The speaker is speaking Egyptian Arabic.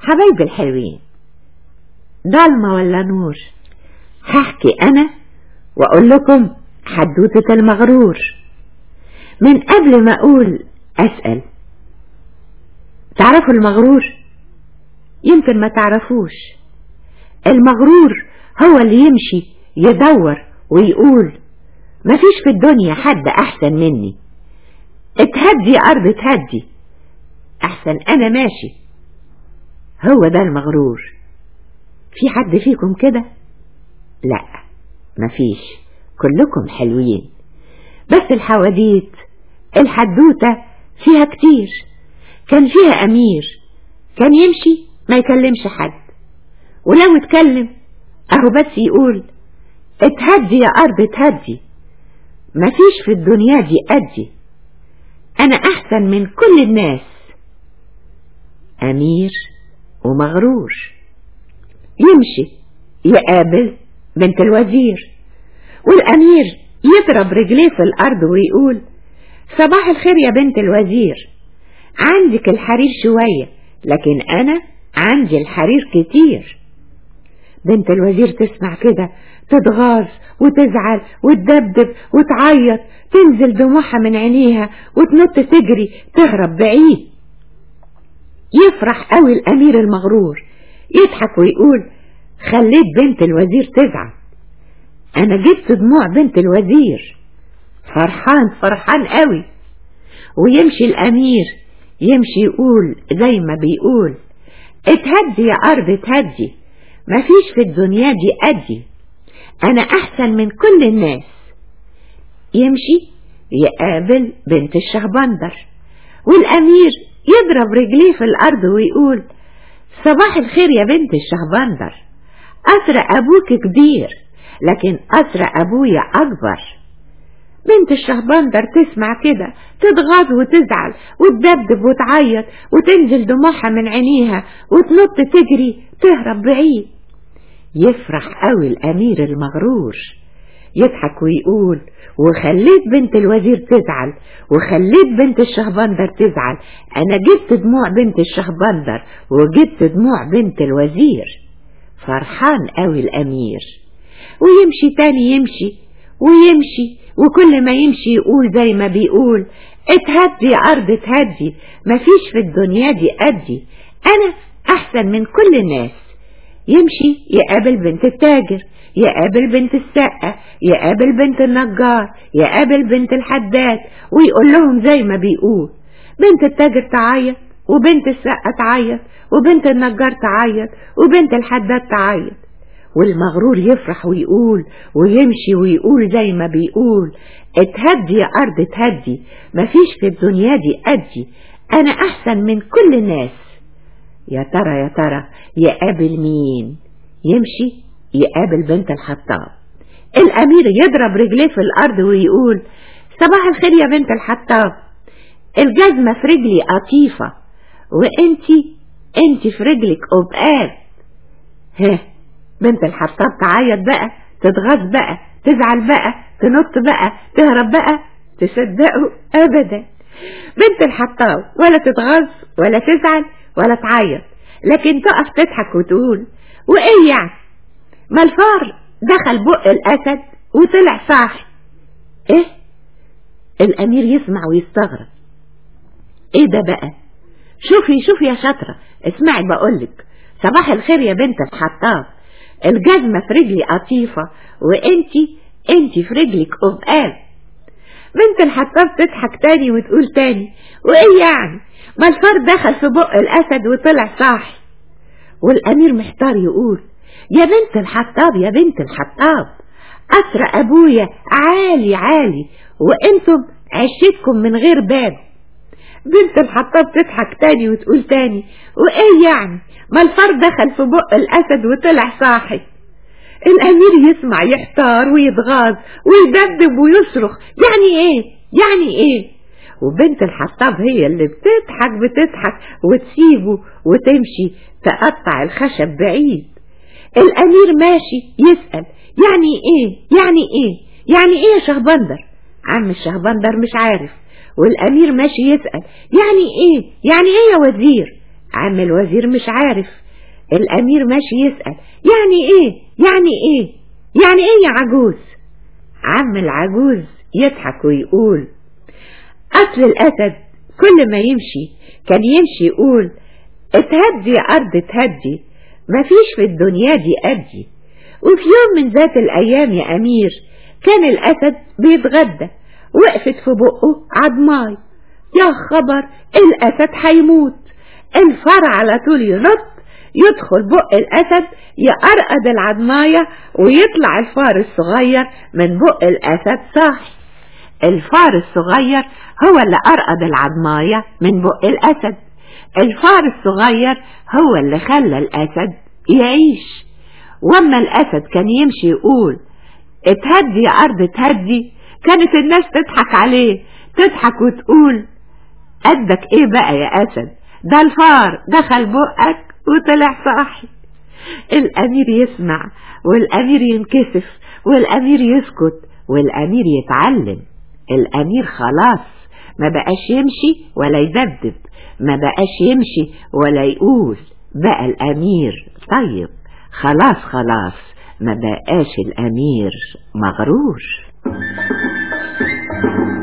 حبايبي الحلوين ضلمة ولا نور هحكي أنا وأقول لكم حدوتة المغرور من قبل ما أقول أسأل تعرفوا المغرور يمكن ما تعرفوش المغرور هو اللي يمشي يدور ويقول مفيش في الدنيا حد أحسن مني اتهدي يا أرض اتهدي أحسن أنا ماشي هو ده المغرور في حد فيكم كده لا مفيش كلكم حلوين بس الحواديت الحدوتة فيها كتير كان فيها أمير كان يمشي ما يكلمش حد ولو اتكلم أهو بس يقول اتهدي يا أرض اتهدي مفيش في الدنيا دي أدي أنا أحسن من كل الناس أمير ومغرور يمشي يقابل بنت الوزير والأمير يضرب رجليه في الأرض ويقول صباح الخير يا بنت الوزير عندك الحرير شوية لكن أنا عندي الحرير كتير بنت الوزير تسمع كده تتغاظ وتزعل وتدبدب وتعيط تنزل دموعها من عينيها وتنط تجري تهرب بعيد يفرح قوي الأمير المغرور يضحك ويقول خليت بنت الوزير تزعل أنا جبت دموع بنت الوزير فرحان فرحان قوي ويمشي الأمير يمشي يقول زي ما بيقول اتهدي يا أرض اتهدي مفيش في الدنيا دي أدي أنا أحسن من كل الناس يمشي يقابل بنت الشهبندر والأمير يضرب رجليه في الأرض ويقول صباح الخير يا بنت الشهبندر أسرى أبوك كبير لكن أسرى أبويا أكبر بنت الشهبندر تسمع كده تتغاظ وتزعل وتدبدب وتعيط وتنزل دموعها من عينيها وتنط تجري تهرب بعيد يفرح قوي الأمير المغرور يضحك ويقول وخليت بنت الوزير تزعل وخليت بنت الشهبندر تزعل أنا جبت دموع بنت الشهبندر وجبت دموع بنت الوزير فرحان قوي الأمير ويمشي تاني يمشي ويمشي وكل ما يمشي يقول زي ما بيقول اتهدي يا أرض اتهدي مفيش في الدنيا دي أدي أنا أحسن من كل الناس يمشي يقابل بنت التاجر يقابل بنت السقة يقابل بنت النجار يقابل بنت الحداد ويقول لهم زي ما بيقول بنت التاجر تعيط وبنت السقة تعيط وبنت النجار تعيط وبنت الحداد تعيط والمغرور يفرح ويقول ويمشي ويقول زي ما بيقول اتهدي يا أرض اتهدي مفيش في الدنيا دي أدي أنا أحسن من كل الناس يا ترى يا ترى يقابل مين يمشي يقابل بنت الحطاب الأمير يضرب رجليه في الأرض ويقول صباح الخير يا بنت الحطاب الجزمة في رجلي قطيفة وانتي انتي في رجلك قبقاب ها بنت الحطاب تعيط بقى تتغاظ بقى تزعل بقى تنط بقى تهرب بقى تصدقوا ابدا بنت الحطاب ولا تتغاظ ولا تزعل ولا تعيط لكن تقف تضحك وتقول وايه يعني ما الفار دخل بق الاسد وطلع صاحي ايه الامير يسمع ويستغرب ايه ده بقى شوفي شوفي يا شاطرة اسمعي بقولك صباح الخير يا بنت الحطاب الجزمة في رجلي قطيفة وانتي انتي في رجلك قبقال بنت الحطاب تضحك تاني وتقول تاني وايه يعني ما الفار دخل في بق الاسد وطلع صاحي والامير محتار يقول يا بنت الحطاب يا بنت الحطاب اسرى ابويا عالي عالي وانتم عشتكم من غير باب بنت الحطاب تضحك تاني وتقول تاني وايه يعني ما الفار دخل في بق الاسد وطلع صاحي الامير يسمع يحتار ويتغاظ ويدبدب ويصرخ يعني ايه يعني ايه وبنت الحطاب هي اللي بتضحك بتضحك وتسيبه وتمشي تقطع الخشب بعيد الامير ماشي يسأل يعني ايه يعني ايه يعني ايه يا شهبندر عم الشهبندر مش عارف والامير ماشي يسأل يعني ايه يعني ايه يا وزير عم الوزير مش عارف الأمير ماشي يسأل يعني إيه يعني إيه يعني إيه يا عجوز عم العجوز يضحك ويقول أصل الأسد كل ما يمشي كان يمشي يقول اتهدي يا أرض اتهدي مفيش في الدنيا دي قدي وفي يوم من ذات الأيام يا أمير كان الأسد بيتغدى وقفت في بقه عضماي يا خبر الأسد هيموت الفار على طول ينط يدخل بق الأسد يقرقد العضماية ويطلع الفار الصغير من بق الأسد صاحي الفار الصغير هو اللي أرقد العضماية من بق الأسد الفار الصغير هو اللي خلى الأسد يعيش واما الأسد كان يمشي يقول اتهدي يا أرض اتهدي كانت الناس تضحك عليه تضحك وتقول قدك ايه بقى يا أسد ده الفار دخل بقك وطلع صاحي الأمير يسمع والأمير ينكسف والأمير يسكت والأمير يتعلم الأمير خلاص ما بقاش يمشي ولا يدبدب ما بقاش يمشي ولا يقول بقى الأمير طيب خلاص خلاص ما بقاش الأمير مغرور